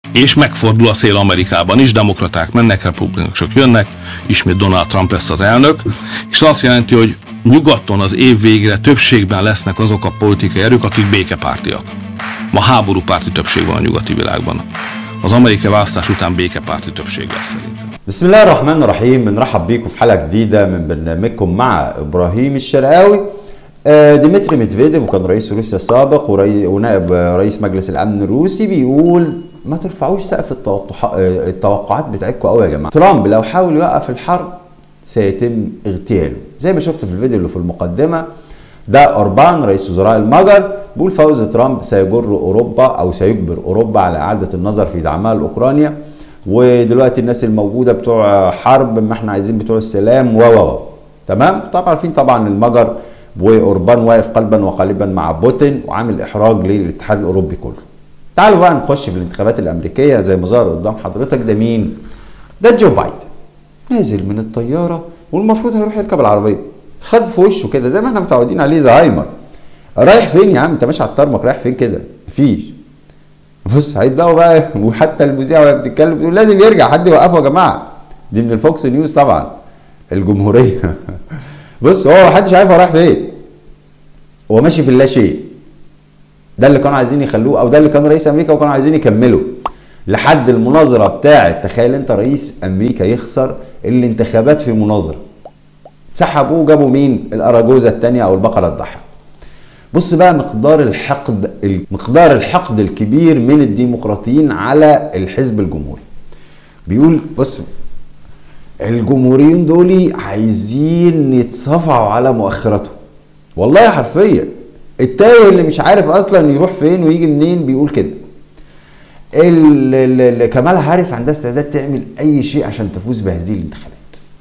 és megfordul a szél Amerikában is, demokraták mennek, republikánusok jönnek, ismét Donald Trump lesz az elnök, és azt jelenti, hogy nyugaton az év végére többségben lesznek azok a politikai erők, akik békepártiak. Ma háborúpárti többség van a nyugati világban. Az amerikai választás után békepárti többség lesz szerintem. بسم الله الرحمن الرحيم بنرحب بيكم في حلقه جديده من برنامجكم مع ابراهيم الشرقاوي آه، ديمتري ميدفيديف وكان رئيس روسيا السابق وري- ونائب رئيس مجلس الامن الروسي بيقول ما ترفعوش سقف التوقع- آه، التوقعات بتاعتكم قوي يا جماعه ترامب لو حاول يوقف الحرب سيتم اغتياله زي ما شفت في الفيديو اللي في المقدمه ده اوربان رئيس وزراء المجر بيقول فوز ترامب سيجر اوروبا او سيجبر اوروبا على اعاده النظر في دعمها لاوكرانيا ودلوقتي الناس الموجوده بتوع حرب ما احنا عايزين بتوع السلام و و و. تمام طبعا عارفين طبعا المجر واوربان واقف قلبا وقالبا مع بوتين وعامل احراج للاتحاد الاوروبي كله تعالوا بقى نخش في الانتخابات الامريكيه زي ما ظهر قدام حضرتك ده مين ده جو بايدن نازل من الطياره والمفروض هيروح يركب العربيه خد في وشه كده زي ما احنا متعودين عليه زهايمر رايح فين يا عم انت ماشي على الطرمق رايح فين كده مفيش بص هيبداوا بقى وحتى المذيعه وهي بتتكلم بتقول لازم يرجع حد يوقفه يا جماعه دي من الفوكس نيوز طبعا الجمهوريه بص هو محدش عارف هو رايح فين هو ماشي في اللا شيء ده اللي كانوا عايزين يخلوه او ده اللي كان رئيس امريكا وكانوا عايزين يكملوا لحد المناظره بتاعه تخيل انت رئيس امريكا يخسر الانتخابات في مناظره سحبوه جابوا مين الاراجوزه الثانيه او البقره الضحيه بص بقى مقدار الحقد مقدار الحقد الكبير من الديمقراطيين على الحزب الجمهوري بيقول بص الجمهوريين دول عايزين يتصافعوا على مؤخراتهم والله حرفيا التايه اللي مش عارف اصلا يروح فين ويجي منين بيقول كده ال- ال- ال- كمالا هاريس عندها استعداد تعمل اي شيء عشان تفوز بهذه الانتخابات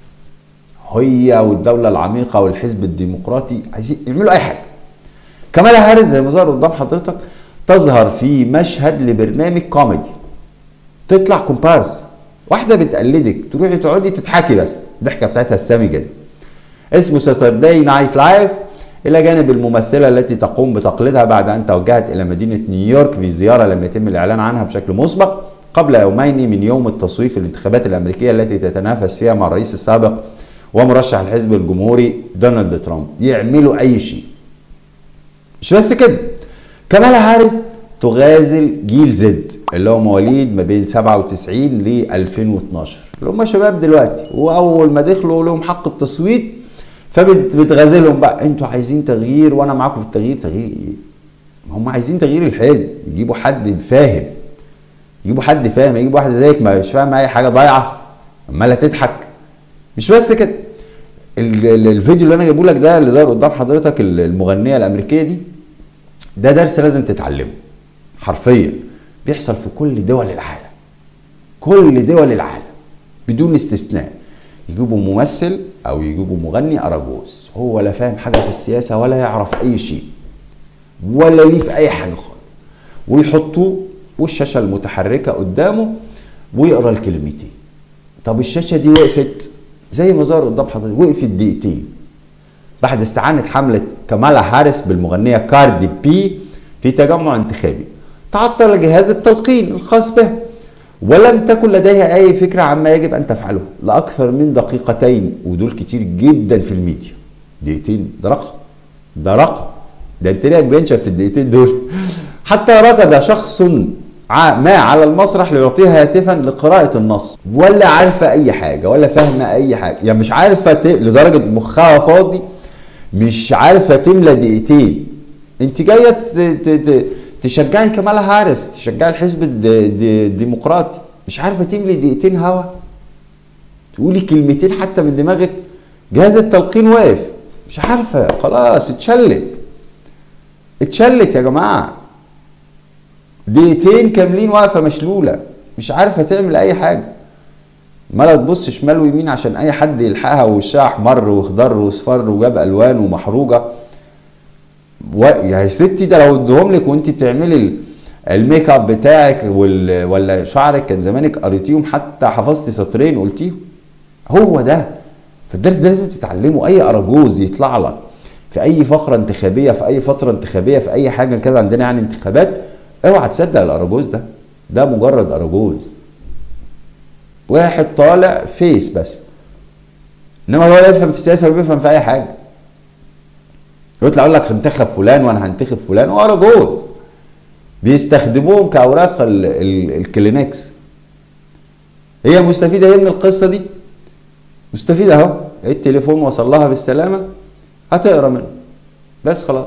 هي والدوله العميقه والحزب الديمقراطي عايزين يعملوا اي حاجه كمالا هاريس زي ما ظهر قدام حضرتك تظهر في مشهد لبرنامج كوميدي تطلع كومبارس واحده بتقلدك تروحي تقعدي تضحكي بس الضحكه بتاعتها السامجه دي اسمه ساترداي نايت لايف الى جانب الممثله التي تقوم بتقليدها بعد ان توجهت الى مدينه نيويورك في زياره لم يتم الاعلان عنها بشكل مسبق قبل يومين من يوم التصويت في الانتخابات الامريكيه التي تتنافس فيها مع الرئيس السابق ومرشح الحزب الجمهوري دونالد ترامب يعملوا اي شيء مش بس كده كمالا هاريس تغازل جيل زد اللي هو مواليد ما بين 97 ل 2012 اللي هم شباب دلوقتي واول ما دخلوا لهم حق التصويت فبتغازلهم بقى انتوا عايزين تغيير وانا معاكم في التغيير تغيير ايه؟ ما هم عايزين تغيير الحزب يجيبوا حد فاهم يجيبوا حد فاهم يجيبوا واحده زيك ما مش فاهم اي حاجه ضايعه عماله تضحك مش بس كده ال- ال- الفيديو اللي انا جايبه لك ده اللي ظهر قدام حضرتك ال- المغنيه الامريكيه دي ده درس لازم تتعلمه حرفيا بيحصل في كل دول العالم كل دول العالم بدون استثناء يجيبوا ممثل او يجيبوا مغني اراجوز هو لا فاهم حاجه في السياسه ولا يعرف اي شيء ولا ليه في اي حاجه خالص ويحطوه والشاشه المتحركه قدامه ويقرا الكلمتين طب الشاشه دي وقفت زي ما ظهر قدام حضرتك وقفت دقيقتين بعد استعانة حملة كمالا هاريس بالمغنية كاردي بي في تجمع انتخابي تعطل جهاز التلقين الخاص به ولم تكن لديها أي فكرة عما يجب أن تفعله لأكثر من دقيقتين ودول كتير جدا في الميديا دقيقتين ده رقم ده رقم ده انت ليه بينشف في الدقيقتين دول حتى ركض شخص ع- ما على المسرح ليعطيها هاتفا لقراءة النص ولا عارفة أي حاجة ولا فاهمة أي حاجة يعني مش عارفة ت... لدرجة مخها فاضي مش عارفة تملى دقيقتين انت جاية ت... ت... ت... تشجعي كمالا هارس تشجعي الحزب الد... الد... الديمقراطي مش عارفة تملي دقيقتين هوا تقولي كلمتين حتى من دماغك جهاز التلقين واقف مش عارفة خلاص اتشلت اتشلت يا جماعة دقيقتين كاملين واقفة مشلولة مش عارفة تعمل أي حاجة ما تبص شمال ويمين عشان أي حد يلحقها ووشها أحمر وخضر وصفر وجاب ألوان ومحروجة و... يا ستي ده لو اديهم لك وانت بتعملي ال- الميك اب بتاعك وال... ولا شعرك كان زمانك قريتيهم حتى حفظتي سطرين قلتيهم هو ده فالدرس ده لازم تتعلمه اي اراجوز يطلع لك في اي فقره انتخابيه في اي فتره انتخابيه في اي حاجه كده عندنا يعني انتخابات اوعى تصدق الاراجوز ده ده مجرد اراجوز واحد طالع فيس بس انما هو لا يفهم في السياسه ولا بيفهم في اي حاجه يطلع يقول لك انتخب فلان وانا هنتخب فلان هو اراجوز بيستخدموهم كاوراق ال- ال- الكلينكس هي مستفيده ايه من القصه دي مستفيده اهو التليفون وصل لها بالسلامه هتقرا منه بس خلاص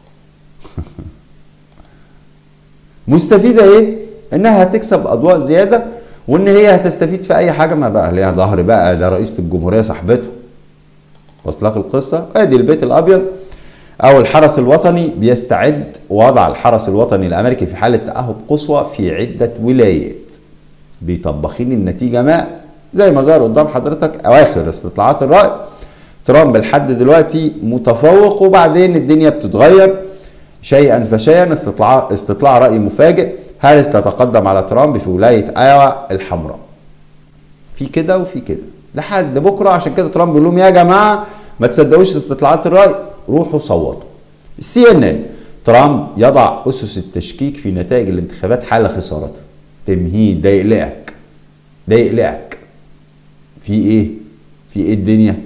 مستفيده ايه انها هتكسب اضواء زياده وان هي هتستفيد في اي حاجه ما بقى ليها ظهر بقى ده رئيسه الجمهوريه صاحبتها وصل لك القصه ادي البيت الابيض او الحرس الوطني بيستعد وضع الحرس الوطني الامريكي في حاله تاهب قصوى في عده ولايات بيطبخين النتيجه ماء زي ما ظهر قدام حضرتك اواخر استطلاعات الراي ترامب لحد دلوقتي متفوق وبعدين الدنيا بتتغير شيئا فشيئا استطلاع استطلاع راي مفاجئ هاريس تتقدم على ترامب في ولايه ايوا الحمراء في كده وفي كده لحد بكره عشان كده ترامب بيقول لهم يا جماعه ما تصدقوش استطلاعات الراي روحوا صوتوا السي ان ان ترامب يضع اسس التشكيك في نتائج الانتخابات حال خسارتها تمهيد ده يقلقك ده يقلقك في ايه في ايه الدنيا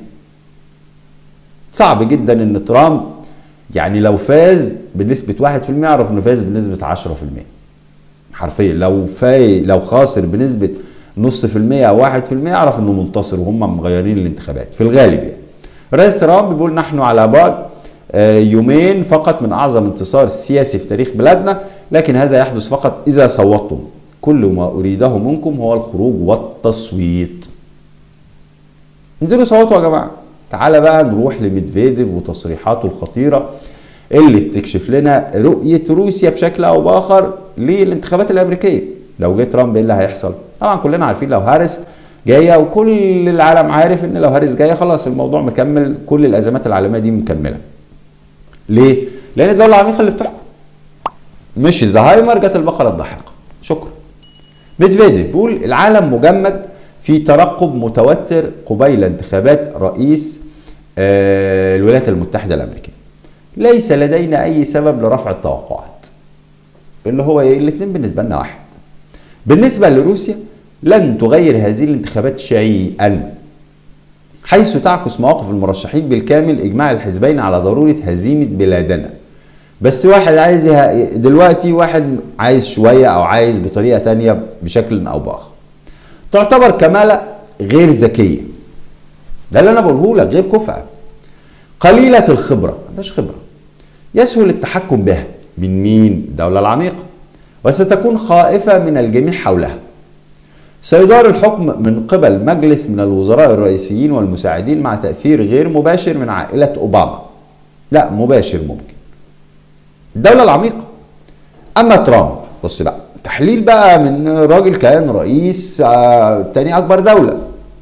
صعب جدا ان ترامب يعني لو فاز بنسبة 1% يعرف انه فاز بنسبة 10% حرفيا لو فاي لو خاسر بنسبة نص في المية او واحد في المية يعرف انه منتصر وهم مغيرين الانتخابات في الغالب يعني رئيس ترامب بيقول نحن على بعد آه، يومين فقط من اعظم انتصار سياسي في تاريخ بلادنا لكن هذا يحدث فقط اذا صوتتم كل ما اريده منكم هو الخروج والتصويت انزلوا صوتوا يا جماعه تعالى بقى نروح لميدفيديف وتصريحاته الخطيره اللي بتكشف لنا رؤيه روسيا بشكل او باخر للانتخابات الامريكيه لو جه ترامب ايه اللي هيحصل طبعا كلنا عارفين لو هاريس جايه وكل العالم عارف ان لو هاريس جايه خلاص الموضوع مكمل كل الازمات العالميه دي مكمله ليه لان الدوله العميقه اللي بتحكم مش زهايمر جت البقره الضاحكه شكرا ميدفيديف بيقول العالم مجمد في ترقب متوتر قبيل انتخابات رئيس آه، الولايات المتحدة الأمريكية ليس لدينا أي سبب لرفع التوقعات اللي هو ايه الاثنين بالنسبة لنا واحد بالنسبة لروسيا لن تغير هذه الانتخابات شيئا حيث تعكس مواقف المرشحين بالكامل إجماع الحزبين على ضرورة هزيمة بلادنا بس واحد عايز يه- دلوقتي واحد عايز شوية أو عايز بطريقة تانية بشكل أو بآخر تعتبر كمالة غير ذكية ده اللي أنا بقوله لك غير كفءة قليلة الخبرة ما عندهاش خبرة يسهل التحكم بها من مين؟ الدولة العميقة وستكون خائفة من الجميع حولها سيدار الحكم من قبل مجلس من الوزراء الرئيسيين والمساعدين مع تأثير غير مباشر من عائلة أوباما لا مباشر ممكن الدولة العميقة أما ترامب بص بقى تحليل بقى من راجل كان رئيس آه، تاني أكبر دولة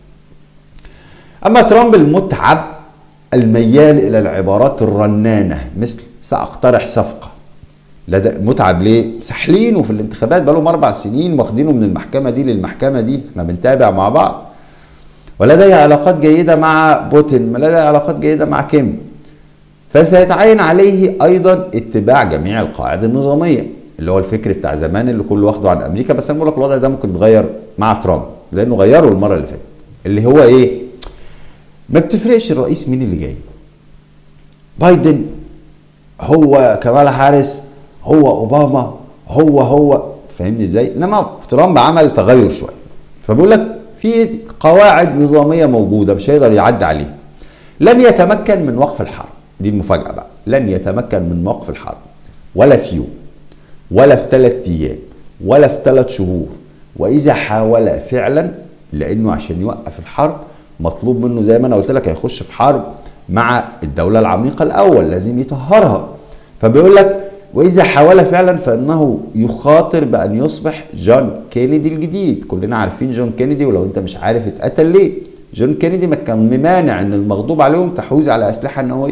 أما ترامب المتعب الميال إلى العبارات الرنانة مثل سأقترح صفقة لدى متعب ليه؟ ساحلينه في الانتخابات بقالهم أربع سنين واخدينه من المحكمة دي للمحكمة دي احنا بنتابع مع بعض ولديه علاقات جيدة مع بوتين ولديه علاقات جيدة مع كيم فسيتعين عليه ايضا اتباع جميع القواعد النظاميه اللي هو الفكر بتاع زمان اللي كله واخده عن امريكا بس انا بقول لك الوضع ده ممكن يتغير مع ترامب لانه غيره المره اللي فاتت اللي هو ايه ما بتفرقش الرئيس مين اللي جاي بايدن هو كمالا هاريس هو اوباما هو هو فاهمني ازاي انما ترامب عمل تغير شويه فبيقول لك في قواعد نظاميه موجوده مش هيقدر يعدي عليها لن يتمكن من وقف الحرب دي المفاجاه بقى لن يتمكن من وقف الحرب ولا في يوم ولا في ثلاث ايام ولا في ثلاث شهور واذا حاول فعلا لانه عشان يوقف الحرب مطلوب منه زي ما انا قلت لك هيخش في حرب مع الدوله العميقه الاول لازم يطهرها فبيقول لك واذا حاول فعلا فانه يخاطر بان يصبح جون كينيدي الجديد كلنا عارفين جون كينيدي ولو انت مش عارف اتقتل ليه جون كينيدي ما كان ممانع ان المغضوب عليهم تحويز على اسلحه نوويه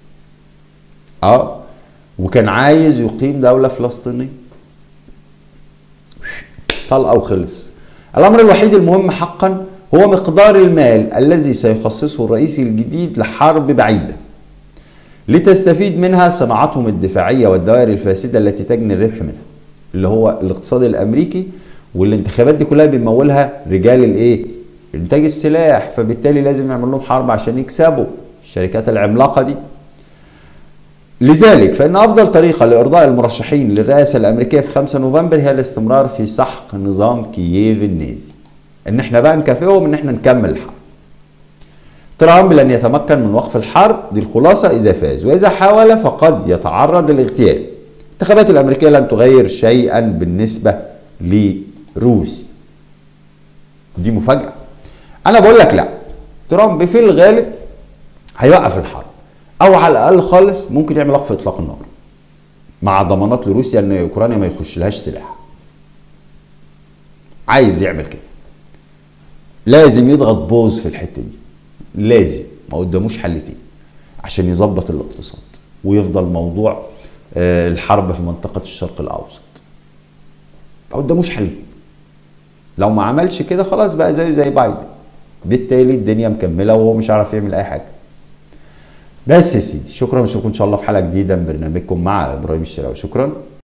اه وكان عايز يقيم دوله فلسطينيه طلقه وخلص الامر الوحيد المهم حقا هو مقدار المال الذي سيخصصه الرئيس الجديد لحرب بعيده لتستفيد منها صناعتهم الدفاعيه والدوائر الفاسده التي تجني الربح منها اللي هو الاقتصاد الامريكي والانتخابات دي كلها بيمولها رجال الايه انتاج السلاح فبالتالي لازم يعمل لهم حرب عشان يكسبوا الشركات العملاقه دي لذلك فإن أفضل طريقة لإرضاء المرشحين للرئاسة الأمريكية في 5 نوفمبر هي الاستمرار في سحق نظام كييف النازي إن إحنا بقى نكافئهم إن إحنا نكمل الحرب ترامب لن يتمكن من وقف الحرب دي الخلاصة إذا فاز وإذا حاول فقد يتعرض للاغتيال الانتخابات الأمريكية لن تغير شيئا بالنسبة لروسيا دي مفاجأة أنا بقول لك لا ترامب في الغالب هيوقف الحرب او على الاقل خالص ممكن يعمل وقف اطلاق النار مع ضمانات لروسيا ان اوكرانيا ما يخش لهاش سلاح عايز يعمل كده لازم يضغط بوز في الحته دي لازم ما قداموش حل تاني عشان يظبط الاقتصاد ويفضل موضوع آه، الحرب في منطقه الشرق الاوسط ما قداموش حل تاني لو ما عملش كده خلاص بقى زيه زي بايدن بالتالي الدنيا مكمله وهو مش عارف يعمل اي حاجه بس يا سيدي شكرا اشوفكم ان شاء الله في حلقه جديده من برنامجكم مع ابراهيم الشراوي شكرا